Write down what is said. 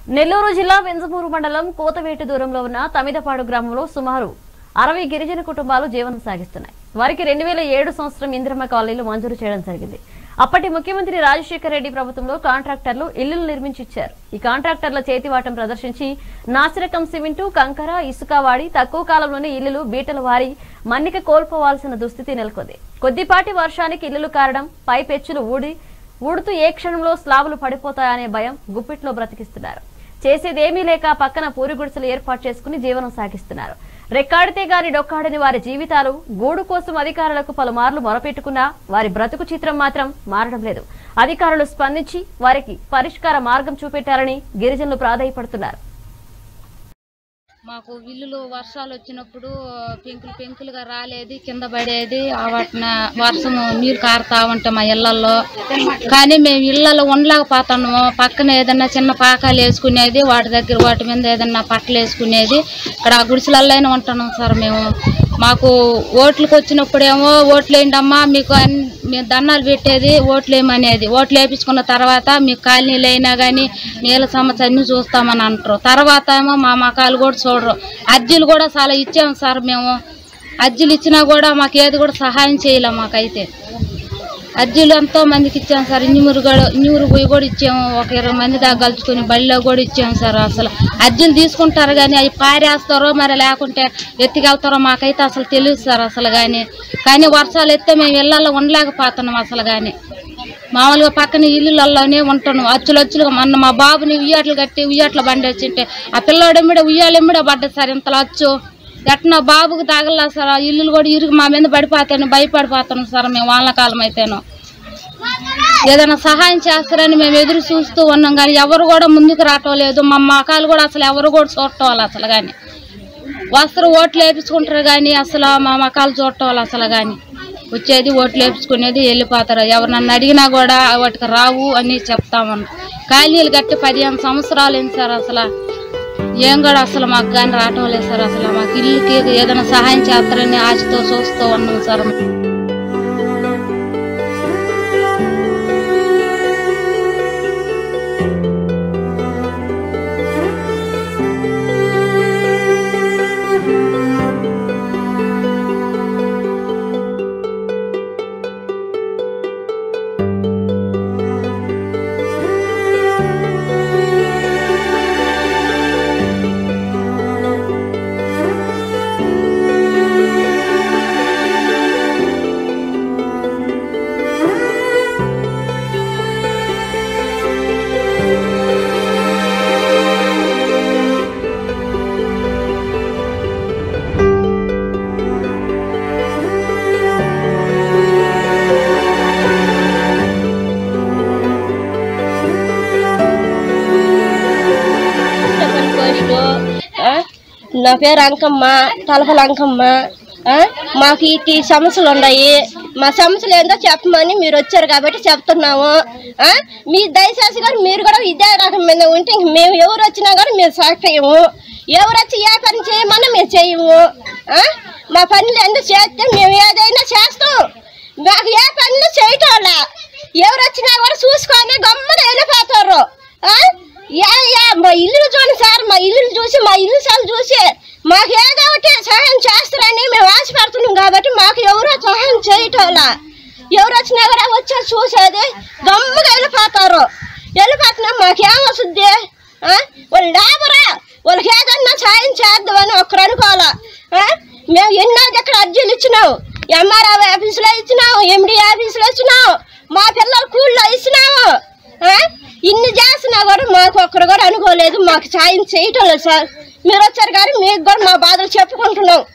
నెల్లూరు జిల్లా వెంజమూరు మండలం కోతవేటు దూరంలో ఉన్న తమిదపాడు గ్రామంలో సుమారు అరవై గిరిజన కుటుంబాలు జీవనం సాగిస్తున్నాయి వారికి రెండు వేల ఏడు సంవత్సరం ఇందిరమ్మ కాలనీలు మంజూరు చేయడం జరిగింది అప్పటి ముఖ్యమంత్రి రాజశేఖర రెడ్డి ప్రభుత్వంలో కాంట్రాక్టర్లు ఇళ్లు నిర్మించి ఇచ్చారు ఈ కాంట్రాక్టర్ల చేతివాటం ప్రదర్శించి నాసిరకం సిమెంటు కంకర ఇసుక వాడి తక్కువ కాలంలోనే ఇల్లులు బీటలు వారి మన్నిక కోల్పోవాల్సిన దుస్థితి నెలకొంది కొద్దిపాటి వర్షానికి ఇల్లులు కారడం పై పెచ్చులు ఊడి ఊడుతూ ఏ క్షణంలో స్లాబులు పడిపోతాయనే భయం గుప్పిట్లో బ్రతికిస్తున్నారు చేసేదేమీ లేక పక్కన పూరి గుడిసెలు ఏర్పాటు చేసుకుని జీవనం సాగిస్తున్నారు రెక్కాడితే గాని డొక్కాడని వారి జీవితాలు గూడు కోసం అధికారులకు పలుమార్లు మొరపెట్టుకున్నా వారి బ్రతుకు చిత్రం మాత్రం మారడం లేదు అధికారులు స్పందించి వారికి పరిష్కార మార్గం చూపెట్టాలని గిరిజనులు ప్రాధాయపడుతున్నారు మాకు ఇల్లులు వర్షాలు వచ్చినప్పుడు పెంకులు పెంకులుగా రాలేది కింద పడేది ఆ వాటిన వర్షము నీరు కారుతా ఉంటే మా ఇళ్లలో కానీ మేము ఇళ్లలో ఉండలేకపోతున్నాము పక్కన ఏదన్నా చిన్న పాకాలు వేసుకునేది వాటి దగ్గర వాటి మీద ఏదన్నా పట్టలు వేసుకునేది ఇక్కడ ఆ గుడిసెలలోనే ఉంటున్నాం సార్ మేము మాకు ఓట్లకు వచ్చినప్పుడేమో ఓట్లు వేయండమ్మా మీకు అన్ని మేము దండాలు పెట్టేది ఓట్లు వేయమనేది ఓట్లు వేయించుకున్న తర్వాత మీకు కాలనీలు అయినా కానీ నీళ్ళ సమస్య అన్ని చూస్తామని అంటారు తర్వాత ఏమో మా మకాలు కూడా చూడరు అర్జీలు కూడా చాలా ఇచ్చాము సార్ మేము అర్జీలు ఇచ్చినా కూడా మాకు ఏది కూడా సహాయం చేయలేం మాకైతే అర్జీలు ఎంతో మందికి ఇచ్చాము సార్ ఇన్నిమురు కూడా ఇన్నిమురు పోయి కూడా ఇచ్చాము ఒక ఇరవై మంది దాకా కలుచుకొని బడిలో కూడా ఇచ్చాము సార్ అసలు అర్జీలు తీసుకుంటారు కానీ అవి పారేస్తారో మరి లేకుంటే ఎత్తికెళ్తారో మాకైతే అసలు తెలియదు సార్ అసలు కానీ కానీ వర్షాలు ఎత్తే మేము ఇళ్ళల్లో ఉండలేకపోతున్నాం అసలు కానీ మామూలుగా పక్కన ఇల్లులలోనే ఉంటున్నాం అచ్చులు అచ్చులుగా మొన్న మా బాబుని ఉయ్యాట్లు కట్టి ఉయ్యాట్ల బండి వచ్చింటే ఆ పిల్లోడు ఎమ్మిడ ఉయ్యాలు ఎమ్మిడ పడ్డది సార్ ఇంతలో వచ్చు ఎట్లా బాబుకి తగలా సార్ ఆ ఇల్లులు కూడా ఇరుగు మా మీద పడిపోతాను భయపడిపోతున్నాం సార్ మేము వానకాలం అయితేను ఏదైనా సహాయం చేస్తారని మేము ఎదురు చూస్తూ ఉన్నాం కానీ ఎవరు కూడా ముందుకు రావటం లేదు మా మకాలు కూడా అసలు ఎవరు కూడా చూడటం వాళ్ళు అసలు కానీ వస్తారు ఓట్లు వేపించుకుంటారు కానీ అసలు మా మకాలు చూడటం వాళ్ళు అసలు కానీ వచ్చేది ఓట్లు వేపించుకునేది వెళ్ళిపోతారు ఎవరినన్ను అడిగినా కూడా వాటికి రావు అని చెప్తామని కాలనీలు కట్టి పదిహేను సంవత్సరాలు ఏంటి సార్ అసలు ఏం కూడా అసలు మాకు కానీ రావటం లేదు సార్ అసలు మాకు ఇల్లుకి ఏదైనా సహాయం చేస్తారని ఆశతో చూస్తూ ఉన్నాం సార్ చెప్పండి పోస్ట్ ఆ? నా పేరు అంకమ్మ తలపల అంకమ్మ ఆ? మాకు ఇటు సమస్యలు ఉన్నాయి మా సమస్యలు ఏందో చెప్పమని మీరు వచ్చారు కాబట్టి చెప్తున్నాము ఆ? మీ దయచేసి గారు మీరు కూడా ఇదే రకం మీద ఉంటే ఇంక మేము ఎవరు వచ్చినా కూడా మేము సహకరియము ఎవరు వచ్చి ఏ పని చేయమన్నా మేము చేయము ఆ? మా పనులు ఎందుకు చేస్తే మేము ఏదైనా చేస్తాం మాకు ఏ పనులు చేయటం వల్ల ఎవరు వచ్చినా కూడా చూసుకొని గమ్మన వెళ్ళిపోతారు ఆ? యా యా మా ఇల్లు చూడండి సార్ మా ఇల్లు చూసి మా ఇల్లు సార్ చూసి మాకు ఏదో ఒకటి సహాయం చేస్తారని మేము ఆశపడుతున్నాం కాబట్టి మాకు ఎవరో సహాయం చేయటం ఎవరు వచ్చినా కూడా వచ్చి చూసేది గమ్ముగా వెళ్ళిపోతారు వెళ్ళిపోతున్నా మాకేం వస్తుంది ఆ? వాళ్ళు లేబరా వాళ్ళకి ఏదన్నా సాయం చేద్దామని ఒక్కరు అనుకోవాలా ఆ? మేము ఎన్నో దగ్గర అర్జీలు ఇచ్చినాం ఎంఆర్ఆ ఆఫీసులో ఇచ్చినాం ఎండి ఆఫీసులో ఇచ్చినాం మా పిల్లలు కూల్లో ఇచ్చినాము ఆ? ఇన్ని చేసినా కూడా మాకు ఒక్కరు కూడా అనుకోలేదు మాకు సాయం చేయటం లేదు సార్ మీరు వచ్చారు కానీ మీకు కూడా మా బాధలు చెప్పుకుంటున్నాం